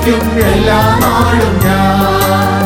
ആശ്രയിക്കും എല്ലാ നാളും ഞാൻ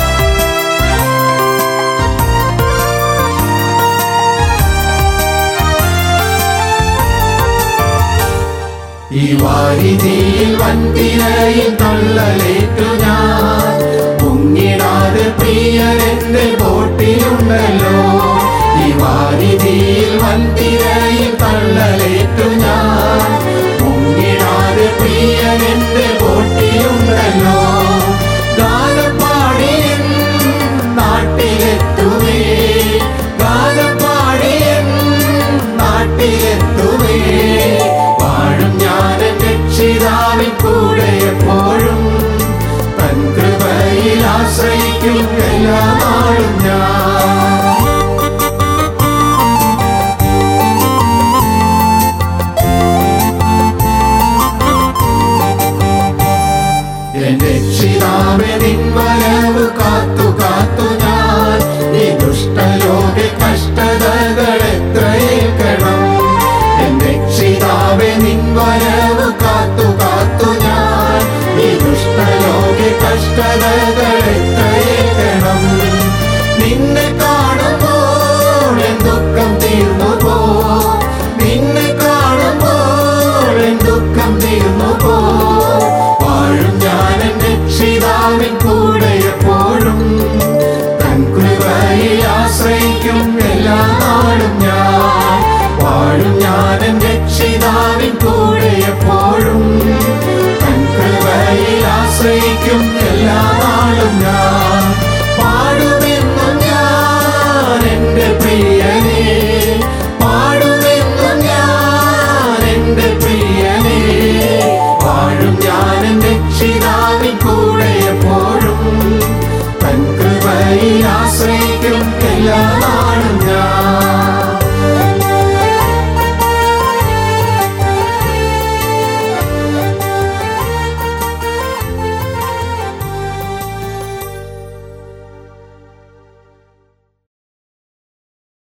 ഈ വാരിതിയിൽ വൻതിരയിൽ തള്ളലേറ്റു ഞാൻ മുങ്ങിടാതെ പ്രിയരെന്റെ ബോട്ടിലുണ്ടല്ലോ ഈ വാരിതിയിൽ വൻതിരയിൽ തള്ളലേറ്റു ഞാൻ മുങ്ങിടാതെ പ്രിയരെന്റെ ബോട്ടിലുണ്ടല്ലോ ഗാനം പാടിയൻ നാട്ടിലെത്തുവേ ഗാനം പാടിയൻ നാട്ടിലെത്തുവേ വാഴും ഞാൻ രക്ഷിതാവിൻ കൂടെ എപ്പോഴും തൻ കൃപയിൽ ആശ്രയിക്കും എല്ലാ നാളും ഞാൻ എന്റെ രക്ഷിതാവെ നിൻ വരവ് കാത്തു കാത്തു ഞാൻ ഈ ദുഷ്ടലോക കഷ്ടതകൾ എത്രയേക്കണം എന്റെ രക്ഷിതാവെ നിൻ വരവ് കാത്തു കാത്തു ഞാൻ ഈ ദുഷ്ടലോക കഷ്ടതകൾ എത്രയേക്കണം നിന്നെ കാണുമ്പോൾ എൻ ദുഃഖം തീർന്നു പോ നിന്നെ കാണുമ്പോൾ എൻ ദുഃഖം തീർന്നു പോ വാഴും ഞാൻ എൻ രക്ഷിതാവിൻ കൂടെ എപ്പോഴും തൻ കൃപയിൽ ആശ്രയിക്കും എല്ലാ നാളും ഞാൻ വാഴും ഞാൻ എൻ രക്ഷിതാവിൻ കൂടെ എപ്പോഴും തൻ കൃപയിൽ ആശ്രയിക്കും